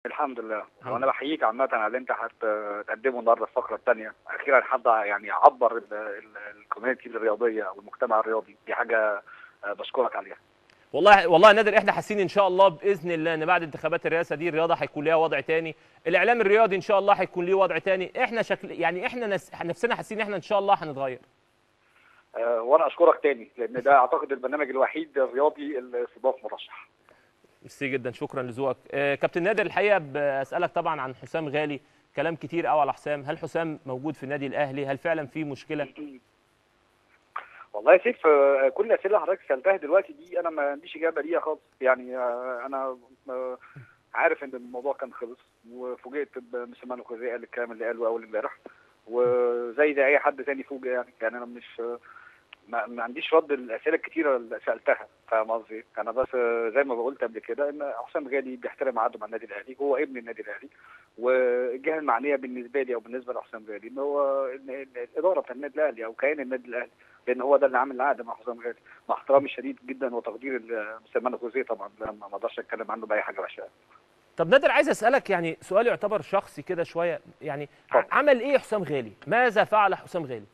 الحمد لله الحمد وانا بحييك عامه على اللي انت هتقدمه النهارده الفقره الثانيه اخيرا حد يعني عبر ال- ال- الكوميونتي الرياضيه او المجتمع الرياضي دي حاجه آه، بشكرك عليها والله والله يا نادر احنا حاسين ان شاء الله باذن الله ان بعد انتخابات الرئاسه دي الرياضه هيكون ليها وضع تاني الاعلام الرياضي ان شاء الله هيكون ليه وضع تاني احنا شكل يعني احنا نس... نفسنا حاسين ان احنا ان شاء الله هنتغير آه، وانا اشكرك تاني لان ده اعتقد البرنامج الوحيد الرياضي اللي استضاف مرشح ميرسي جدا شكرا لذوقك آه كابتن نادر الحقيقه بسالك طبعا عن حسام غالي كلام كتير قوي على حسام هل حسام موجود في النادي الاهلي هل فعلا في مشكله والله يا سيف آه، كل الاسئله اللي حضرتك سالتها دلوقتي دي انا ما عنديش اجابه ليها خالص يعني آه، انا آه، عارف ان الموضوع كان خلص وفوجئت بمسلمان الخوزي قال الكلام اللي قاله اول امبارح وزي زي اي حد تاني فوجئ يعني يعني انا مش ما, ما عنديش رد الاسئله الكتيره اللي سالتها فاهم قصدي؟ انا بس آه، زي ما قلت قبل كده ان حسام غالي بيحترم عقده مع النادي الاهلي هو ابن النادي الاهلي والجهه المعنيه بالنسبه لي او بالنسبه لحسام غالي ان هو ان إن الاداره بتاع النادي الاهلي او كيان النادي الاهلي لان هو ده اللي عامل العقد مع حسام غالي مع احترامي الشديد جدا وتقدير سلمان الخوزي طبعا لا، ما ما اقدرش اتكلم عنه باي حاجه وحشه طب نادر عايز اسالك يعني سؤال يعتبر شخصي كده شويه يعني ع- اتفضل. عمل ايه حسام غالي ماذا فعل حسام غالي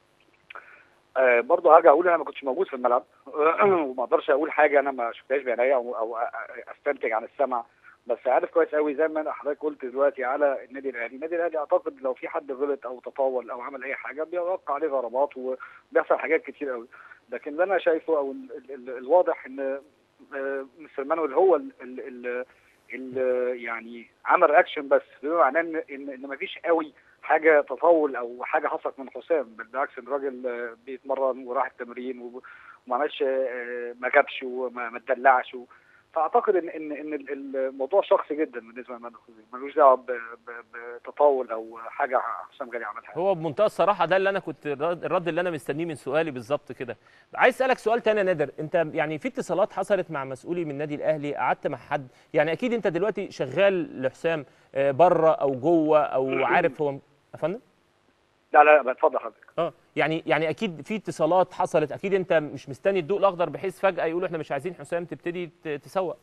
آه برضه هرجع اقول انا ما كنتش موجود في الملعب وما اقدرش اقول حاجه انا ما شفتهاش بعينيا او او استنتج عن السمع بس عارف كويس قوي زي ما انا حضرتك قلت دلوقتي على النادي الاهلي، النادي الاهلي اعتقد لو في حد غلط او تطاول او عمل اي حاجه بيوقع عليه غرامات وبيحصل حاجات كتير قوي، لكن اللي انا شايفه او ال ال ال الواضح ان آه، مستر مانويل هو ال ال ال ال يعني عمل رياكشن بس بما معناه ان ان, إن مفيش قوي حاجه تطاول او حاجه حصلت من حسام بالعكس الراجل آه، بيتمرن وراح التمرين وب- وما عملش آه، ما جابش وما ما اتدلعش و- فاعتقد ان ان ان ال- الموضوع شخصي جدا بالنسبه لمانويل خوزي ملوش دعوه ب- ب- بتطاول او حاجه حسام غالي عملها هو بمنتهى الصراحه ده اللي انا كنت الرد الرد اللي انا مستنيه من سؤالي بالظبط كده عايز اسالك سؤال تاني يا نادر انت يعني في اتصالات حصلت مع مسؤولي من النادي الاهلي قعدت مع حد يعني اكيد انت دلوقتي شغال لحسام آه، بره او جوه او عارف هو يا فندم لا لا لا اتفضل حضرتك اه يعني يعني اكيد في اتصالات حصلت اكيد انت مش مستني الضوء الاخضر بحيث فجاه يقولوا احنا مش عايزين حسام تبتدي ت- تسوق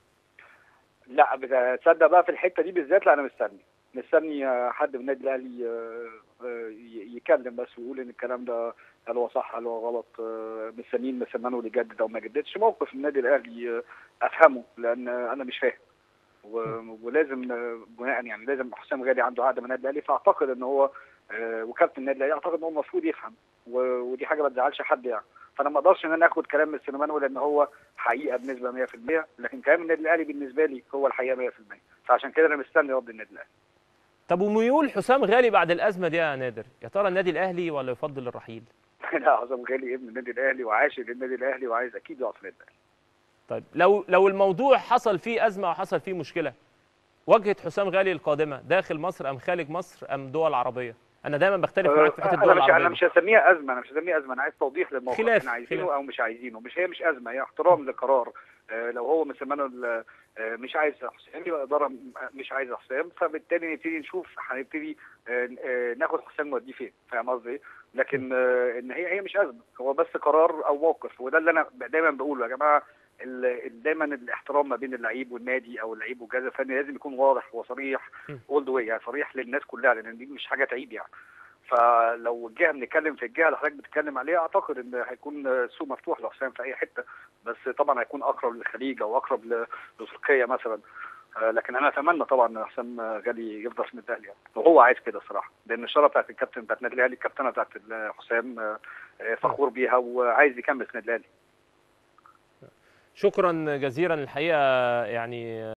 لا بتصدق بقى في الحته دي بالذات لا انا مستني مستني آه، حد من النادي الاهلي آه، آه، ي- يتكلم بس ويقول ان الكلام ده هل هو صح هل هو غلط آه، مستنيين مسمانه اللي يجدد او ما يجددش موقف النادي الاهلي آه، افهمه لان آه، انا مش فاهم و- ولازم آه، بناء يعني لازم حسام غالي عنده عقد من النادي الاهلي فاعتقد ان هو آه، وكاله النادي الاهلي اعتقد ان هو المفروض يفهم و- ودي حاجه ما تزعلش حد يعني فانا ما اقدرش ان انا اخد كلام من سليمان لان هو حقيقه بنسبه 100% لكن كلام النادي الاهلي بالنسبه لي هو الحقيقه 100% فعشان كده انا مستني رد النادي الاهلي طب وميول حسام غالي بعد الازمه دي يا نادر يا ترى النادي الاهلي ولا يفضل الرحيل لا حسام غالي ابن النادي الاهلي وعاشق للنادي الاهلي وعايز اكيد يقعد في النادي الاهلي طيب لو لو الموضوع حصل فيه ازمه او حصل فيه مشكله واجهه حسام غالي القادمه داخل مصر ام خارج مصر ام دول عربيه انا دايما بختلف معاك في حته الدول انا مش انا العربيه مش هسميها ازمه انا مش هسميها ازمه انا عايز توضيح للموقف خلاف، احنا عايزينه خلاف. او مش عايزينه مش هي مش ازمه هي احترام لقرار آه، لو هو مسمانه ال- آه، مش عايز حسام يبقى الاداره م- مش عايزه حسام فبالتالي نبتدي نشوف هنبتدي آه، آه، ناخد حسام نوديه فين فاهم قصدي إيه؟ لكن آه، ان هي هي مش ازمه هو بس قرار او موقف وده اللي انا دايما بقوله يا جماعه ال- ال- دايما الاحترام ما بين اللعيب والنادي او اللعيب والجهاز الفني لازم يكون واضح وصريح م. اول ذا واي يعني صريح للناس كلها لان دي مش حاجه تعيب يعني فلو الجهه بنتكلم في الجهه اللي حضرتك بتتكلم عليها اعتقد ان هيكون السوق مفتوح لحسام في اي حته بس طبعا هيكون اقرب للخليج او اقرب ل- لتركيا مثلا آه، لكن انا اتمنى طبعا ان حسام غالي يفضل في النادي الاهلي يعني وهو عايز كده الصراحه لان الشاره بتاعت الكابتن بتاعت النادي الاهلي الكابتنه بتاعت حسام آه، آه، فخور بيها وعايز يكمل في النادي الاهلي شكرا جزيلا الحقيقه يعني